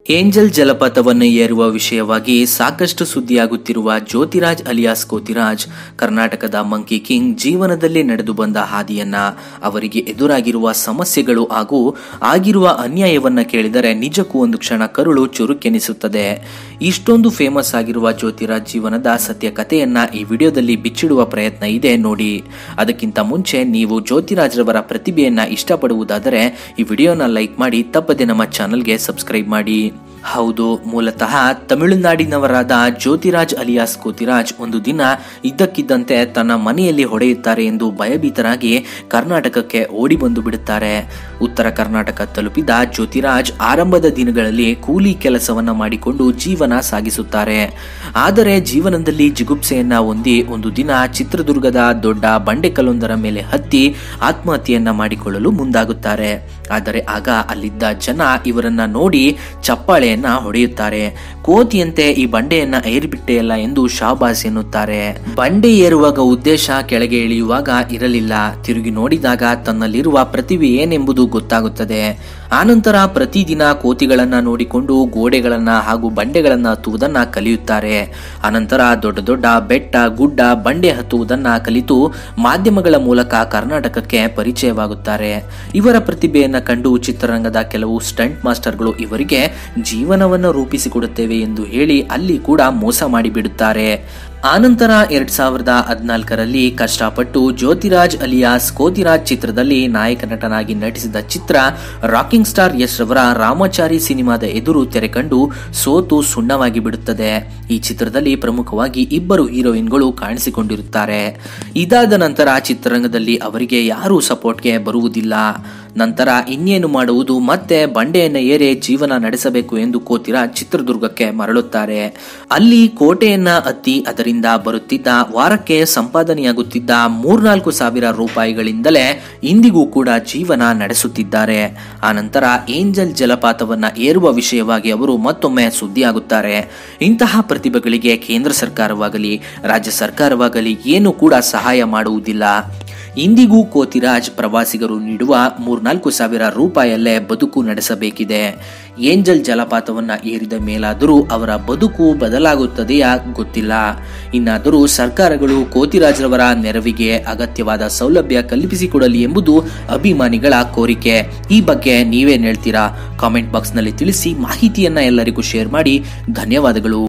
angel ಜಲಪಾತವನ್ನು ಏರುವ ವಿಷಯವಾಗಿ ಸಾಕಷ್ಟು ಸುದ್ದಿಯಾಗುತ್ತಿರುವ ಜ್ಯೋತಿರಾಜ್ ಅಲಿಯಾಸ್ ಕೋತಿರಾಜ್ ಕರ್ನಾಟಕದ ಮಂಕಿ ಕಿಂಗ್ ಜೀವನದಲ್ಲಿ ನಡೆದು ಬಂದ ಹಾದಿಯನ್ನ ಅವರಿಗೆ ಎದುರಾಗಿರುವ ಸಮಸ್ಯೆಗಳು ಹಾಗೂ ಆಗಿರುವ ಅನ್ಯಾಯವನ್ನ ಕೇಳಿದರೆ ನಿಜಕ್ಕೂ ಒಂದು ಕ್ಷಣ ಕರುಳು ಚುರುಕೆನಿಸುತ್ತದೆ ಇಷ್ಟೊಂದು ಫೇಮಸ್ ಆಗಿರುವ ಜ್ಯೋತಿರಾಜ್ ಜೀವನದ ಸತ್ಯ ಕಥೆಯನ್ನ ಈ ವಿಡಿಯೋದಲ್ಲಿ ಬಿಚ್ಚಿಡುವ ಪ್ರಯತ್ನ ಇದೆ ನೋಡಿ ಅದಕ್ಕಿಂತ ಮುಂಚೆ ನೀವು ಜ್ಯೋತಿರಾಜ್ ರವರ ಪ್ರತಿಭೆಯನ್ನ ಇಷ್ಟಪಡುವುದಾದರೆ ಈ ವಿಡಿಯೋನ ಲೈಕ್ ಮಾಡಿ ತಪ್ಪದೆ ನಮ್ಮ ಚಾನಲ್ಗೆ ಸಬ್ಸ್ಕ್ರೈಬ್ ಮಾಡಿ ಹೌದು ಮೂಲತಃ ತಮಿಳುನಾಡಿನವರಾದ ಜ್ಯೋತಿರಾಜ್ ಅಲಿಯಾಸ್ ಕೋತಿರಾಜ್ ಒಂದು ದಿನ ಇದ್ದಕ್ಕಿದ್ದಂತೆ ತನ್ನ ಮನೆಯಲ್ಲಿ ಹೊಡೆಯುತ್ತಾರೆ ಎಂದು ಭಯಭೀತರಾಗಿ ಕರ್ನಾಟಕಕ್ಕೆ ಓಡಿ ಬಂದು ಬಿಡುತ್ತಾರೆ ಉತ್ತರ ಕರ್ನಾಟಕ ತಲುಪಿದ ಜ್ಯೋತಿರಾಜ್ ಆರಂಭದ ದಿನಗಳಲ್ಲಿ ಕೂಲಿ ಕೆಲಸವನ್ನ ಮಾಡಿಕೊಂಡು ಜೀವನ ಸಾಗಿಸುತ್ತಾರೆ ಆದರೆ ಜೀವನದಲ್ಲಿ ಜಿಗುಪ್ಸೆಯನ್ನ ಹೊಂದಿ ಒಂದು ದಿನ ಚಿತ್ರದುರ್ಗದ ದೊಡ್ಡ ಬಂಡೆಕಲ್ಲೊಂದರ ಮೇಲೆ ಹತ್ತಿ ಆತ್ಮಹತ್ಯೆಯನ್ನ ಮಾಡಿಕೊಳ್ಳಲು ಮುಂದಾಗುತ್ತಾರೆ ಆದರೆ ಆಗ ಅಲ್ಲಿದ್ದ ಜನ ಇವರನ್ನ ನೋಡಿ ಚಪ್ಪಾಳೆಯನ್ನ ಹೊಡೆಯುತ್ತಾರೆ ಕೋತಿಯಂತೆ ಈ ಬಂಡೆಯನ್ನ ಏರಿಬಿಟ್ಟೆಯಲ್ಲ ಎಂದು ಶಾಬಾಸ್ ಎನ್ನುತ್ತಾರೆ ಬಂಡೆ ಏರುವಾಗ ಉದ್ದೇಶ ಕೆಳಗೆ ಇಳಿಯುವಾಗ ಇರಲಿಲ್ಲ ತಿರುಗಿ ನೋಡಿದಾಗ ತನ್ನಲ್ಲಿರುವ ಪ್ರತಿಭೆ ಏನೆಂಬುದು ಗೊತ್ತಾಗುತ್ತದೆ ಆನಂತರ ಪ್ರತಿದಿನ ಕೋತಿಗಳನ್ನ ನೋಡಿಕೊಂಡು ಗೋಡೆಗಳನ್ನ ಹಾಗೂ ಬಂಡೆಗಳನ್ನ ಹತ್ತುವುದನ್ನ ಕಲಿಯುತ್ತಾರೆ ಅನಂತರ ದೊಡ್ಡ ದೊಡ್ಡ ಬೆಟ್ಟ ಗುಡ್ಡ ಬಂಡೆ ಹತ್ತುವುದನ್ನ ಕಲಿತು ಮಾಧ್ಯಮಗಳ ಮೂಲಕ ಕರ್ನಾಟಕಕ್ಕೆ ಪರಿಚಯವಾಗುತ್ತಾರೆ ಇವರ ಪ್ರತಿಭೆಯನ್ನ ಕಂಡು ಚಿತ್ರರಂಗದ ಕೆಲವು ಸ್ಟಂಟ್ ಮಾಸ್ಟರ್ಗಳು ಇವರಿಗೆ ಜೀವನವನ್ನು ರೂಪಿಸಿಕೊಡುತ್ತೇವೆ ಎಂದು ಹೇಳಿ ಅಲ್ಲಿ ಕೂಡ ಮೋಸ ಮಾಡಿಬಿಡುತ್ತಾರೆ ಆನಂತರ ಎರಡ್ ಸಾವಿರದ ಹದಿನಾಲ್ಕರಲ್ಲಿ ಕಷ್ಟಪಟ್ಟು ಜ್ಯೋತಿರಾಜ್ ಅಲಿಯಾಸ್ ಕೋತಿರಾಜ್ ಚಿತ್ರದಲ್ಲಿ ನಾಯಕ ನಟನಾಗಿ ನಟಿಸಿದ ಚಿತ್ರ ರಾಕಿಂಗ್ ಸ್ಟಾರ್ ಯಶ್ ರವರ ರಾಮಚಾರಿ ಸಿನಿಮಾದ ಎದುರು ತೆರೆ ಕಂಡು ಸೋತು ಸುಣ್ಣವಾಗಿ ಬಿಡುತ್ತದೆ ಈ ಚಿತ್ರದಲ್ಲಿ ಪ್ರಮುಖವಾಗಿ ಇಬ್ಬರು ಹೀರೋಯಿನ್ಗಳು ಕಾಣಿಸಿಕೊಂಡಿರುತ್ತಾರೆ ಇದಾದ ನಂತರ ಚಿತ್ರರಂಗದಲ್ಲಿ ಅವರಿಗೆ ಯಾರೂ ಸಪೋರ್ಟ್ಗೆ ಬರುವುದಿಲ್ಲ ನಂತರ ಇನ್ನೇನು ಮಾಡುವುದು ಮತ್ತೆ ಬಂಡೆಯನ್ನು ಏರಿ ಜೀವನ ನಡೆಸಬೇಕು ಎಂದು ಕೋತಿರ ಚಿತ್ರದುರ್ಗಕ್ಕೆ ಮರಳುತ್ತಾರೆ ಅಲ್ಲಿ ಕೋಟೆಯನ್ನ ಹತ್ತಿ ಅದರಿಂದ ಬರುತ್ತಿದ್ದ ವಾರಕ್ಕೆ ಸಂಪಾದನೆಯಾಗುತ್ತಿದ್ದ ಮೂರ್ನಾಲ್ಕು ಸಾವಿರ ರೂಪಾಯಿಗಳಿಂದಲೇ ಇಂದಿಗೂ ಕೂಡ ಜೀವನ ನಡೆಸುತ್ತಿದ್ದಾರೆ ಆನಂತರ ಏಂಜಲ್ ಜಲಪಾತವನ್ನ ಏರುವ ವಿಷಯವಾಗಿ ಅವರು ಮತ್ತೊಮ್ಮೆ ಸುದ್ದಿಯಾಗುತ್ತಾರೆ ಇಂತಹ ಪ್ರತಿಭೆಗಳಿಗೆ ಕೇಂದ್ರ ಸರ್ಕಾರವಾಗಲಿ ರಾಜ್ಯ ಸರ್ಕಾರವಾಗಲಿ ಏನು ಕೂಡ ಸಹಾಯ ಮಾಡುವುದಿಲ್ಲ ಇಂದಿಗೂ ಕೋತಿರಾಜ್ ಪ್ರವಾಸಿಗರು ನೀಡುವ ಮೂರ್ನಾಲ್ಕು ಸಾವಿರ ರೂಪಾಯಲ್ಲೇ ಬದುಕು ನಡೆಸಬೇಕಿದೆ ಏಂಜಲ್ ಜಲಪಾತವನ್ನ ಏರಿದ ಮೇಲಾದರೂ ಅವರ ಬದುಕು ಬದಲಾಗುತ್ತದೆಯಾ ಗೊತ್ತಿಲ್ಲ ಇನ್ನಾದರೂ ಸರ್ಕಾರಗಳು ಕೋತಿರಾಜ್ರವರ ನೆರವಿಗೆ ಅಗತ್ಯವಾದ ಸೌಲಭ್ಯ ಕಲ್ಪಿಸಿಕೊಡಲಿ ಎಂಬುದು ಅಭಿಮಾನಿಗಳ ಕೋರಿಕೆ ಈ ಬಗ್ಗೆ ನೀವೇನ್ ಹೇಳ್ತೀರಾ ಕಾಮೆಂಟ್ ಬಾಕ್ಸ್ನಲ್ಲಿ ತಿಳಿಸಿ ಮಾಹಿತಿಯನ್ನ ಎಲ್ಲರಿಗೂ ಶೇರ್ ಮಾಡಿ ಧನ್ಯವಾದಗಳು